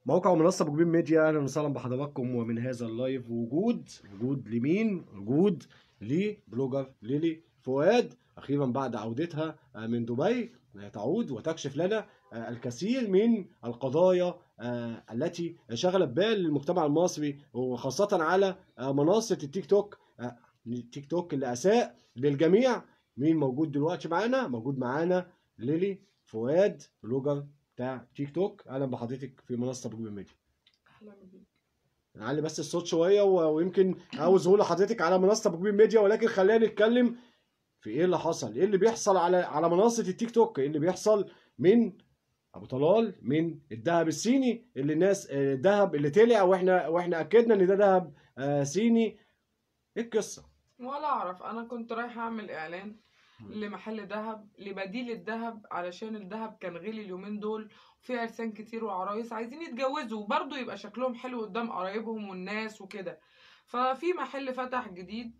موقع ومنصة بوجبين ميديا اهلا وسهلا بحضراتكم ومن هذا اللايف وجود وجود لمين؟ وجود لبلوجر ليلي فؤاد اخيرا بعد عودتها آه، من دبي آه، تعود وتكشف لنا آه، الكثير من القضايا آه، التي شغلت بال المجتمع المصري وخاصة على آه، منصة التيك توك آه، التيك توك اللي اساء للجميع مين موجود دلوقتي معانا؟ موجود معانا ليلي فؤاد بلوجر بتاع تيك توك اهلا بحضرتك في منصه بوجبين ميديا نعلي بس الصوت شويه و- ويمكن عاوز اقول لحضرتك على منصه بوجبين ميديا ولكن خلينا نتكلم في ايه اللي حصل ايه اللي بيحصل على على منصه التيك توك ايه اللي بيحصل من ابو طلال من الذهب الصيني اللي الناس آه، الذهب اللي طلع واحنا واحنا اكدنا ان ده ذهب آه، صيني ايه القصه ولا اعرف انا كنت رايحه اعمل اعلان لمحل ذهب لبديل الذهب علشان الذهب كان غلي اليومين دول وفي عرسان كتير وعرايس عايزين يتجوزوا وبرضه يبقى شكلهم حلو قدام قرايبهم والناس وكده ففي محل فتح جديد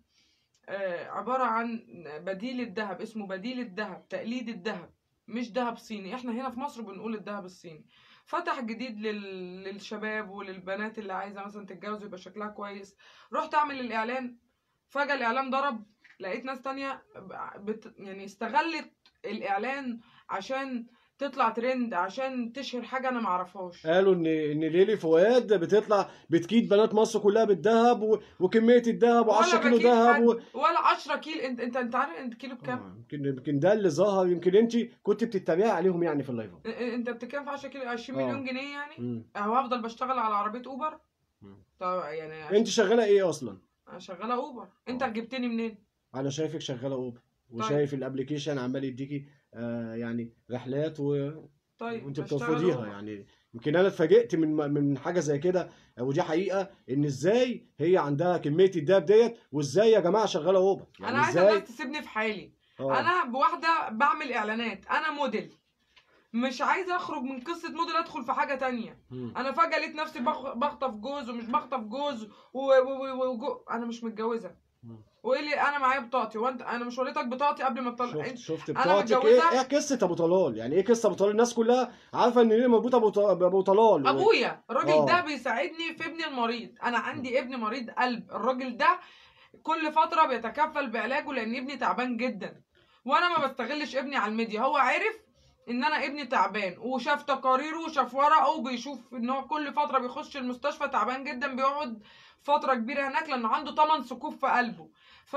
آه، عبارة عن بديل الذهب اسمه بديل الذهب تقليد الذهب مش ذهب صيني احنا هنا في مصر بنقول الذهب الصيني فتح جديد لل... للشباب وللبنات اللي عايزة مثلا تتجوز يبقى شكلها كويس رحت اعمل الاعلان فجأة الاعلان ضرب لقيت ناس تانية بت... يعني استغلت الاعلان عشان تطلع ترند عشان تشهر حاجة انا معرفهاش قالوا ان ان ليلي فؤاد بتطلع بتكيد بنات مصر كلها بالذهب و... وكميه الذهب و10 ولا كيلو بكيد ذهب حد، و... ولا 10 كيلو انت انت انت عارف انت كيلو بكام؟ آه، يمكن يمكن ده اللي ظهر يمكن انت كنت بتتبعي عليهم يعني في اللايف ا- ا- انت بتتكلم في 10 كيلو 20 آه. مليون جنيه يعني مم. هو هفضل بشتغل على عربيه اوبر مم. طب يعني انت شغاله ايه اصلا انا شغاله اوبر انت آه. جبتني منين انا شايفك شغاله اوبر وشايف الابلكيشن عمال يديكي آه يعني رحلات و... طيب وانت بشتغل بترفضيها أوبر. يعني يمكن انا اتفاجئت من من حاجه زي كده ودي حقيقه ان ازاي هي عندها كميه الدهب ديت وازاي يا جماعه شغاله اوبر يعني انا عايزه ازاي الناس تسيبني في حالي آه. انا بواحده بعمل اعلانات انا موديل مش عايزه اخرج من قصه موديل ادخل في حاجه تانية مم. انا فجاه لقيت نفسي بخ- بخطف جوز ومش بخطف جوز و... و... و... وجو... انا مش متجوزه مم. وايه اللي انا معايا بطاقتي وانت انا مش وريتك بطاقتي قبل ما تطلع شفت شفت أنا بطاقتك ايه متجوزة؟ ايه قصه ابو طلال يعني ايه قصه ابو طلال الناس كلها عارفه ان ليه مربوطه بأبو ط- بابو طلال و- ابويا الراجل آه. ده بيساعدني في ابني المريض انا عندي ابن مريض قلب الراجل ده كل فتره بيتكفل بعلاجه لان ابني تعبان جدا وانا ما بستغلش ابني على الميديا هو عارف ان انا ابني تعبان وشاف تقاريره وشاف ورقه وبيشوف ان هو كل فتره بيخش المستشفى تعبان جدا بيقعد فتره كبيره هناك لانه عنده 8 ثقوب في قلبه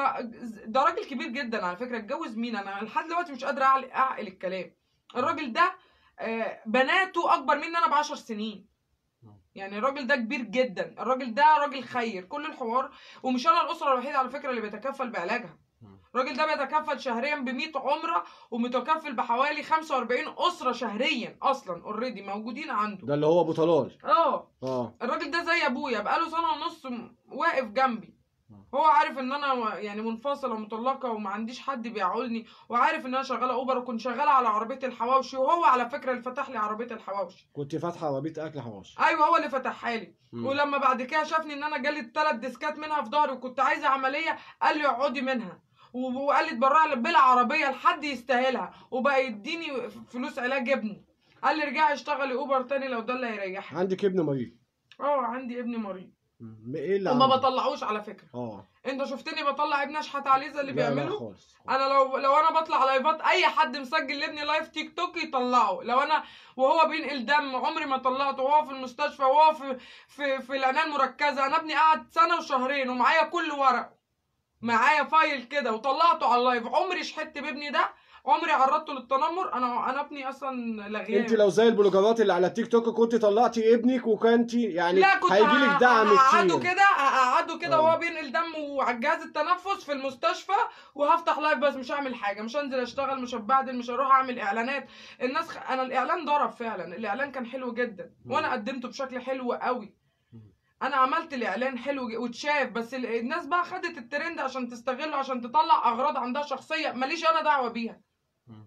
فده راجل كبير جدا على فكره اتجوز مين انا لحد دلوقتي مش قادره اعقل اعقل الكلام الراجل ده آه، بناته اكبر مني انا ب 10 سنين يعني الراجل ده كبير جدا الراجل ده راجل خير كل الحوار ومش انا الاسره الوحيده على فكره اللي بيتكفل بعلاجها مم. الراجل ده بيتكفل شهريا ب 100 عمره ومتكفل بحوالي 45 اسره شهريا اصلا اوريدي موجودين عنده ده اللي هو ابو طلال اه اه الراجل ده زي ابويا بقاله سنه ونص م- واقف جنبي مم. هو عارف ان انا و- يعني منفصله ومطلقه وما عنديش حد بيعولني وعارف ان انا شغاله اوبر وكنت شغاله على عربيه الحواوشي وهو على فكره اللي فتح لي عربيه الحواوشي كنت فاتحه عربيه اكل حواوشي ايوه هو اللي فتحها لي مم. ولما بعد كده شافني ان انا جالي ثلاث ديسكات منها في ظهري وكنت عايزه عمليه قال لي اقعدي منها و- وقال لي اتبرع لي بالعربيه لحد يستاهلها وبقى يديني فلوس علاج ابني قال لي ارجعي اشتغلي اوبر تاني لو ده اللي هيريحك عندك ابن مريض اه عندي ابني مريض مم. ايه اللي وما عندك؟ بطلعوش على فكره اه انت شفتني بطلع ابني اشحت عليه زي اللي لا، لا بيعمله خالص انا لو لو انا بطلع لايفات اي حد مسجل لابني لايف تيك توك يطلعه لو انا وهو بينقل دم عمري ما طلعته وهو في المستشفى وهو في في في العنايه المركزه انا ابني قعد سنه وشهرين ومعايا كل ورق معايا فايل كده وطلعته على اللايف عمري شحت بابني ده عمري عرضته للتنمر انا انا ابني اصلا لغيان انت لو زي البلوجرات اللي على التيك توك كنت طلعتي ابنك وكنت يعني لا كنت هيجي لك دعم هقعده كتير كده هقعده كده اه. وهو بينقل دم وعلى جهاز التنفس في المستشفى وهفتح لايف بس مش هعمل حاجه مش هنزل اشتغل مش هبهدل مش هروح اعمل اعلانات الناس خ... انا الاعلان ضرب فعلا الاعلان كان حلو جدا مم. وانا قدمته بشكل حلو قوي مم. انا عملت الاعلان حلو ج- واتشاف بس ال- الناس بقى خدت الترند عشان تستغله عشان تطلع اغراض عندها شخصيه ماليش انا دعوه بيها مم.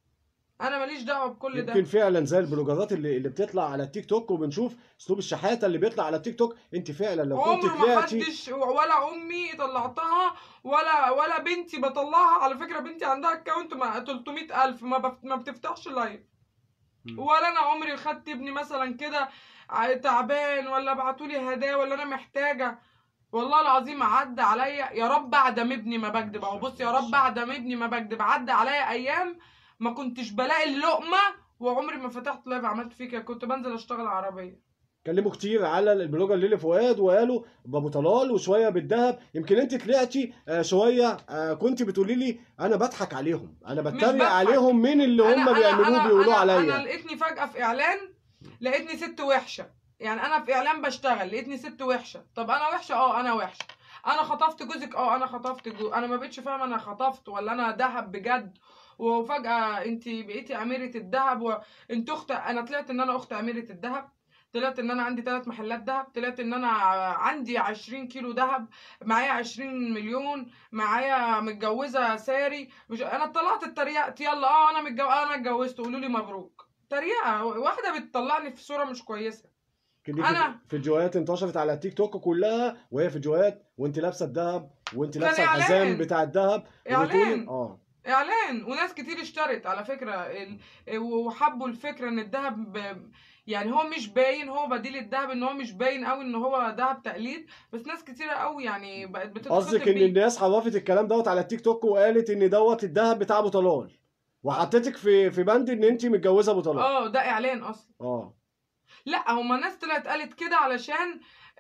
انا ماليش دعوه بكل ده يمكن فعلا زي البلوجرات اللي اللي بتطلع على التيك توك وبنشوف اسلوب الشحاته اللي بيطلع على التيك توك انت فعلا لو كنت عمر ما طلعتي حدش ولا امي طلعتها ولا ولا بنتي بطلعها على فكره بنتي عندها اكونت مع 300000 ما بف... ما بتفتحش لايف مم. ولا انا عمري خدت ابني مثلا كده ع- تعبان ولا بعتولي هدايا ولا انا محتاجه والله العظيم عدى عليا يا رب اعدم ابني ما بكدب اهو بص يا رب اعدم ابني ما بكدب عدى عليا ايام ما كنتش بلاقي اللقمه وعمري ما فتحت لايف عملت فيه كده كنت بنزل اشتغل عربيه اتكلموا كتير على البلوجر ليلي فؤاد وقالوا بابو طلال وشويه بالذهب يمكن انت طلعتي آه، شويه آه، كنت بتقولي لي انا بضحك عليهم انا بتريق بضحك. عليهم من اللي هم بيعملوه بيقولوا أنا, انا عليا لقيتني فجاه في اعلان لقيتني ست وحشه يعني انا في اعلان بشتغل لقيتني ست وحشه طب انا وحشه اه انا وحشه انا خطفت جوزك اه انا خطفت جو انا ما بقتش فاهمه انا خطفت ولا انا دهب بجد وفجاه انت بقيتي اميره الذهب وانت اخت انا طلعت ان انا اخت اميره الذهب طلعت ان انا عندي ثلاث محلات ذهب طلعت ان انا عندي 20 كيلو ذهب معايا 20 مليون معايا متجوزه ساري مش انا طلعت اتريقت يلا اه انا متجو... انا اتجوزت قولوا لي مبروك تريقه واحده بتطلعني في صوره مش كويسه كده أنا- في فيديوهات انتشرت على التيك توك كلها وهي فيديوهات وانت لابسه الذهب وانت كان لابسه إعلان. الحزام بتاع الذهب وبتقولي إعلان. اه اعلان وناس كتير اشترت على فكره ال... وحبوا الفكره ان الذهب ب... يعني هو مش باين هو بديل الذهب ان هو مش باين قوي ان هو ذهب تقليد بس ناس كتيره قوي يعني بقت بتتخطب قصدك ان بيه. الناس حرفت الكلام دوت على التيك توك وقالت ان دوت الذهب بتاع ابو طلال وحطيتك في في بند ان انت متجوزه ابو طلال اه ده اعلان اصلا اه لا هما ناس طلعت قالت كده علشان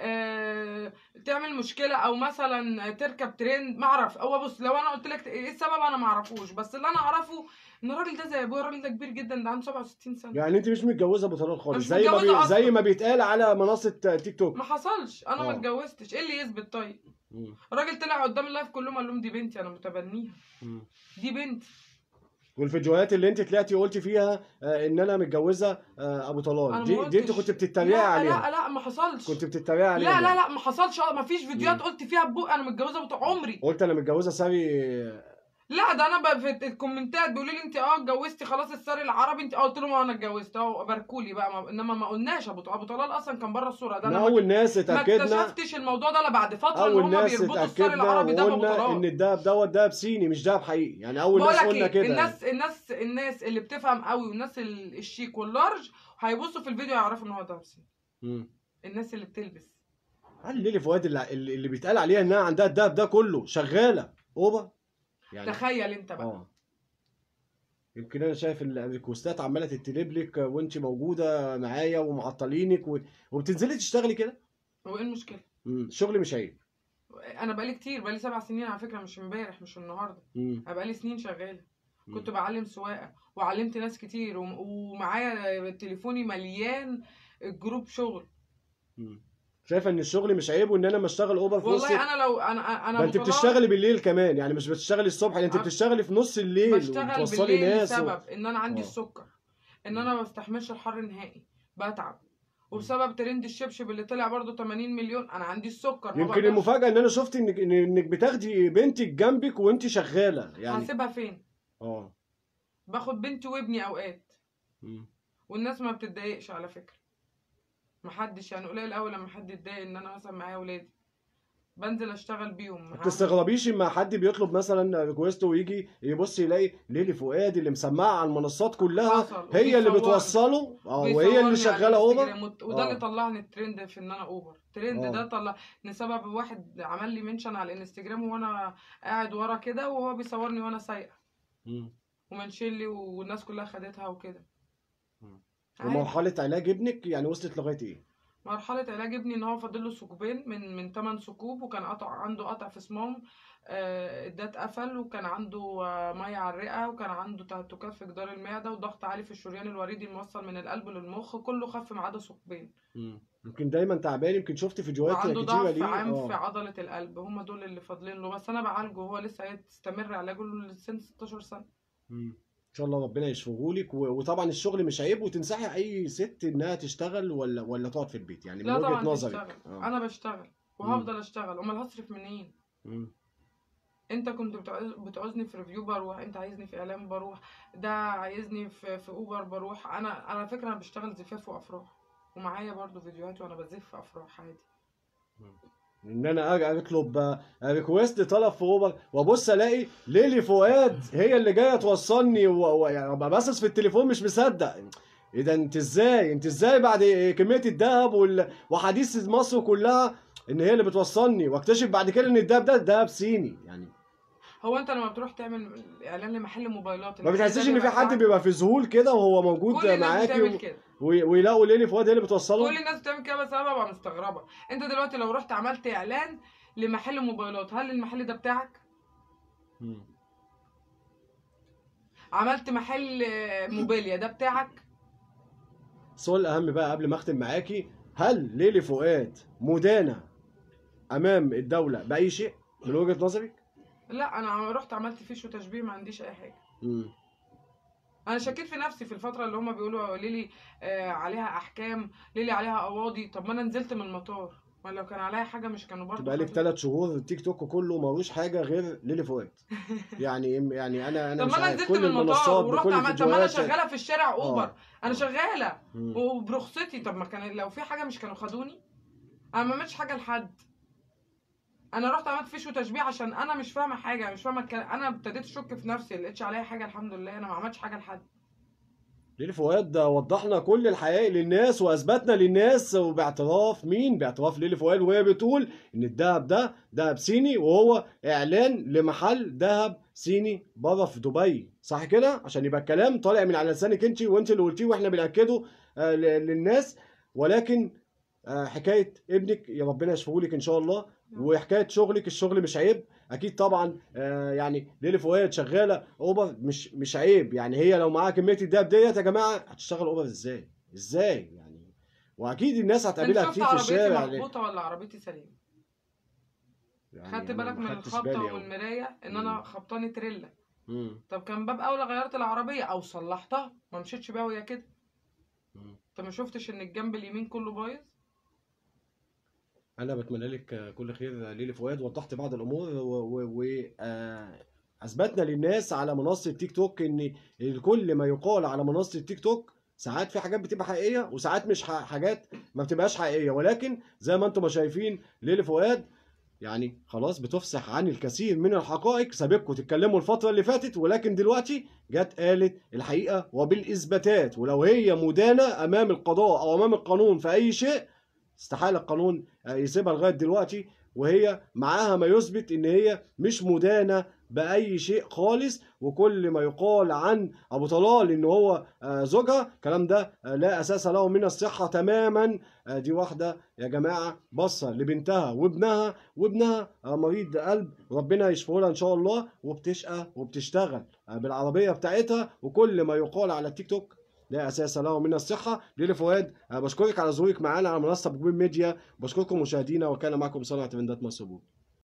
آه تعمل مشكله او مثلا تركب ترند ما اعرف هو بص لو انا قلت لك ايه السبب انا ما اعرفوش بس اللي انا اعرفه ان الراجل ده زي ابويا الراجل ده كبير جدا ده عنده 67 سنه يعني انت مش متجوزه ابو طلال خالص مش زي ما متجوزة بي... أصلاً. زي ما بيتقال على منصه تيك توك ما حصلش انا ما آه. اتجوزتش ايه اللي يثبت طيب مم. الراجل طلع قدام اللايف كلهم قال لهم دي بنتي انا متبنيها مم. دي بنتي والفيديوهات اللي انت طلعتي قلتي فيها آه ان انا متجوزه آه ابو طلال أنا دي ما دي انت قلتش. كنت بتتريقي لا عليها لا لا ما حصلش كنت بتتريقي عليها لا لا لا ما حصلش اه ما فيش فيديوهات مم. قلت فيها ببوق انا متجوزه بتوع عمري قلت انا متجوزه ساري لا ده انا ب- في الكومنتات بيقولوا لي انت اه اتجوزتي خلاص الساري العربي انت اه قلت لهم اه انا اتجوزت اه باركولي بقى ما انما ما قلناش ابو ابو طلال اصلا كان بره الصوره ده احنا انا ما- اول ناس ما اتاكدنا اكتشفتش الموضوع ده الا بعد فتره ان اول هم ناس بيربطوا الساري اتاكدنا العربي ده بابو وقلنا ان طلال الدهب دوت دهب صيني مش دهب حقيقي يعني اول بقول ناس لك قلنا ايه كده الناس الناس الناس اللي بتفهم قوي والناس ال- الشيك واللارج هيبصوا في الفيديو يعرفوا ان هو ده صيني مم. الناس اللي بتلبس هل ليلي فؤاد اللي, اللي اللي بيتقال عليها انها عندها الدهب ده كله شغاله اوبا يعني تخيل انت بقى اه يمكن انا شايف ال- الريكوستات عماله تتلب لك وانت موجوده معايا ومعطلينك و... وبتنزلي تشتغلي كده هو ايه المشكله مم. شغل مش عيب انا بقالي كتير بقالي سبع سنين على فكره مش امبارح مش النهارده مم. انا بقالي سنين شغاله مم. كنت بعلم سواقه وعلمت ناس كتير وم- ومعايا تليفوني مليان جروب شغل مم. شايفه ان الشغل مش عيب وان انا ما اشتغل اوبر في نص والله انا لو انا انا ده انت أبو طلال بتشتغلي بالليل كمان يعني مش بتشتغلي الصبح يعني انت أه. بتشتغلي في نص الليل بشتغل وبتوصلي بالليل ناس و... لسبب ان انا عندي آه. السكر ان انا ما بستحملش الحر نهائي بتعب وبسبب ترند الشبشب اللي طلع برضو 80 مليون انا عندي السكر ما يمكن بقدرش. المفاجاه ان انا شفت انك إن- انك بتاخدي بنتك جنبك وانت شغاله يعني هسيبها فين اه باخد بنتي وابني اوقات مم. والناس ما بتتضايقش على فكره محدش يعني قليل قوي لما حد يتضايق ان انا مثلا معايا ولادي بنزل اشتغل بيهم ما بتستغربيش اما حد بيطلب مثلا ريكوست ويجي يبص يلاقي ليلي فؤاد اللي مسمعه على المنصات كلها حصل. هي اللي وبيصورني. بتوصله اه وهي بيصورني اللي على شغاله اوبر الانستجرام وت- وده آه. اللي طلعني الترند في ان انا اوبر الترند آه. ده طلع ان سبب واحد عمل لي منشن على الانستجرام وانا قاعد ورا كده وهو بيصورني وانا سايقه مم. ومنشن لي والناس كلها خدتها وكده مم. عادي. ومرحله علاج ابنك يعني وصلت لغايه ايه؟ مرحلة علاج ابني ان هو فاضل له ثقوبين من من 8 ثقوب وكان قطع عنده قطع في صمام آه، ده اتقفل وكان عنده آه، ميه على الرئه وكان عنده تهتكات في جدار المعده وضغط عالي في الشريان الوريدي الموصل من القلب للمخ كله خف ما عدا ثقبين مم. يمكن دايما تعبان يمكن شفت فيديوهات وعنده كتيره ضعف ليه عام في اه عضله القلب هم دول اللي فاضلين له بس انا بعالجه هو لسه هيستمر علاجه لسن 16 سنه مم. ان شاء الله ربنا يشفيهولك و- وطبعا الشغل مش عيب وتنصحي اي ست انها تشتغل ولا ولا تقعد في البيت يعني من لا وجهه طبعا نظرك تشتغل آه. انا بشتغل وهفضل اشتغل امال هصرف منين مم. انت كنت بتعوز- بتعوزني في ريفيو بروح انت عايزني في اعلان بروح ده عايزني في, في اوبر بروح انا على فكره انا بشتغل زفاف وافراح ومعايا برضو فيديوهات وانا بزف افراح عادي ان انا اجي اطلب آه، ريكويست طلب في اوبر وابص الاقي ليلي فؤاد هي اللي جايه توصلني و- و- يعني ابقى باصص في التليفون مش مصدق ايه ده انت ازاي انت ازاي بعد كميه الذهب وال... وحديث مصر كلها ان هي اللي بتوصلني واكتشف بعد كده ان الذهب ده ذهب صيني يعني هو انت لما بتروح تعمل اعلان لمحل موبايلات ما المحل ده بتحسيش ان في بيبقى حد بتاعك؟ بيبقى في ذهول كده وهو موجود كل الناس معاكي بتعمل و... كده وي- ويلاقوا ليلي فؤاد هي اللي بتوصله كل الناس بتعمل كده بس انا ببقى مستغربه انت دلوقتي لو رحت عملت اعلان لمحل موبايلات هل المحل ده بتاعك مم. عملت محل آه، موبيليا ده بتاعك السؤال الاهم بقى قبل ما اختم معاكي هل ليلي فؤاد مدانه امام الدوله باي شيء من وجهه نظرك؟ لا انا عم- رحت عملت فيش وتشبيه ما عنديش اي حاجه مم. انا شكيت في نفسي في الفتره اللي هم بيقولوا ليلي آه عليها احكام ليلي عليها قواضي طب ما انا نزلت من المطار ما لو كان عليا حاجه مش كانوا برضه تبقى لك خدوا- ثلاث شهور التيك توك كله ملوش حاجه غير ليلي فؤاد يعني يعني انا انا طب مش ما انا عارف نزلت كل من المطار المنصات ورحت بكل عملت طب ما انا الفيديوهات شغاله في الشارع اوبر آه. انا شغاله مم. وبرخصتي طب ما كان لو في حاجه مش كانوا خدوني انا ما عملتش حاجه لحد انا رحت عملت فيش وتشبيه عشان انا مش فاهمه حاجه مش فاهمه الكلام انا ابتديت اشك في نفسي ما لقيتش عليا حاجه الحمد لله انا ما عملتش حاجه لحد ليلي فؤاد وضحنا كل الحقائق للناس واثبتنا للناس وباعتراف مين باعتراف ليلي فؤاد وهي بتقول ان الذهب ده ذهب صيني وهو اعلان لمحل ذهب صيني بره في دبي صح كده عشان يبقى الكلام طالع من على لسانك انت وانت اللي قلتيه واحنا بناكده آه، ل- للناس ولكن آه، حكايه ابنك يا ربنا يشفيه لك ان شاء الله وحكايه شغلك الشغل مش عيب اكيد طبعا آه، يعني ليلي فؤاد شغاله اوبر مش مش عيب يعني هي لو معاها كميه الدهب ديت يا جماعه هتشتغل اوبر ازاي ازاي يعني واكيد الناس انت هتقابلها شفت كتير في عربيتي الشارع يعني مخبوطه ولا عربيتي سليمه يعني خدت أنا بالك ما من خدتش الخبطه بالي أوي. والمرايه ان انا مم. خبطاني تريلا مم. طب كان باب اولى غيرت العربيه او صلحتها ما مشيتش بيها وهي كده مم. انت ما شفتش ان الجنب اليمين كله بايظ انا بتمنى لك كل خير ليلي فؤاد وضحت بعض الامور واثبتنا للناس على منصه تيك توك ان كل ما يقال على منصه تيك توك ساعات في حاجات بتبقى حقيقيه وساعات مش ح- حاجات ما بتبقاش حقيقيه ولكن زي ما انتم ما شايفين ليلي فؤاد يعني خلاص بتفصح عن الكثير من الحقائق سابقكم تتكلموا الفتره اللي فاتت ولكن دلوقتي جت قالت الحقيقه وبالاثباتات ولو هي مدانه امام القضاء او امام القانون في اي شيء استحاله القانون يسيبها لغايه دلوقتي وهي معاها ما يثبت ان هي مش مدانه باي شيء خالص وكل ما يقال عن ابو طلال ان هو آه، زوجها الكلام ده آه، لا اساس له من الصحه تماما آه، دي واحده يا جماعه بصه لبنتها وابنها وابنها آه، مريض قلب ربنا يشفيه لها ان شاء الله وبتشقى وبتشتغل آه، بالعربيه بتاعتها وكل ما يقال على التيك توك لا اساس له من الصحه ليلي فؤاد أنا بشكرك على ظهورك معانا على منصه بجوين ميديا بشكركم مشاهدينا وكان معكم صانع ترندات مصر بوك